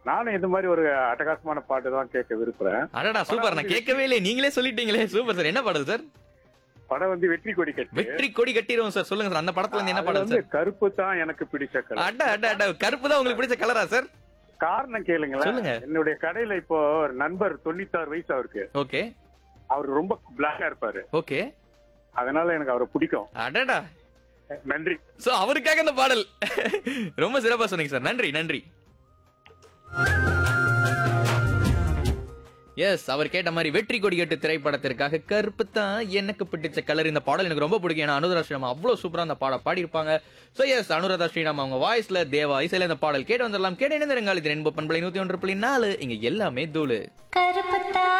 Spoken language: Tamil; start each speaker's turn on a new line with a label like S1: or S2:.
S1: நானும் இந்த மாதிரி ஒரு அட்டகாசமான பாட்டு தான் கேட்க விரும்புறேன்
S2: அடடா சூப்பர் நான் கேட்கவே இல்லை நீங்களே சொல்லிட்டீங்களே சூப்பர் சார் என்ன பாடல் சார்
S1: படம் வந்து வெற்றி கொடி கட்டு
S2: வெற்றி கொடி கட்டிடுவோம் சார் சொல்லுங்க சார் அந்த படத்துல இருந்து என்ன
S1: அதுல
S2: பாடல்
S1: வந்து
S2: சார்
S1: கருப்பு தான் எனக்கு பிடிச்ச கலர்
S2: அட அட அட கருப்பு தான் உங்களுக்கு பிடிச்ச கலரா சார்
S1: காரணம் கேளுங்களேன்
S2: சொல்லுங்க.
S1: என்னுடைய கடையில இப்போ ஒரு நண்பர் தொண்ணூத்தாறு வயசு அவருக்கு
S2: ஓகே
S1: அவர் ரொம்ப பிளாக்கா இருப்பாரு
S2: ஓகே
S1: அதனால எனக்கு அவரை பிடிக்கும்
S2: அடடா
S1: நன்றி
S2: சோ அவருக்காக இந்த பாடல் ரொம்ப சிறப்பா சொன்னீங்க சார் நன்றி நன்றி எஸ் அவர் கேட்ட மாதிரி வெற்றி கொடி கட்டு திரைப்படத்திற்காக கருப்பு தான் எனக்கு பிடிச்ச கலர் இந்த பாடல் எனக்கு ரொம்ப பிடிக்கும் ஏன்னா அனுராதா ஸ்ரீராம் அவ்வளவு சூப்பரா அந்த பாட பாடியிருப்பாங்க சோ எஸ் அனுராதா ஸ்ரீராம் அவங்க வாய்ஸ்ல தேவா இசையில இந்த பாடல் கேட்டு வந்துடலாம் கேட்டு இணைந்திருங்கள் இது என்பது பண்பலை நூத்தி ஒன்று புள்ளி நாலு இங்க எல்லாமே தூளு
S3: கருப்புத்தா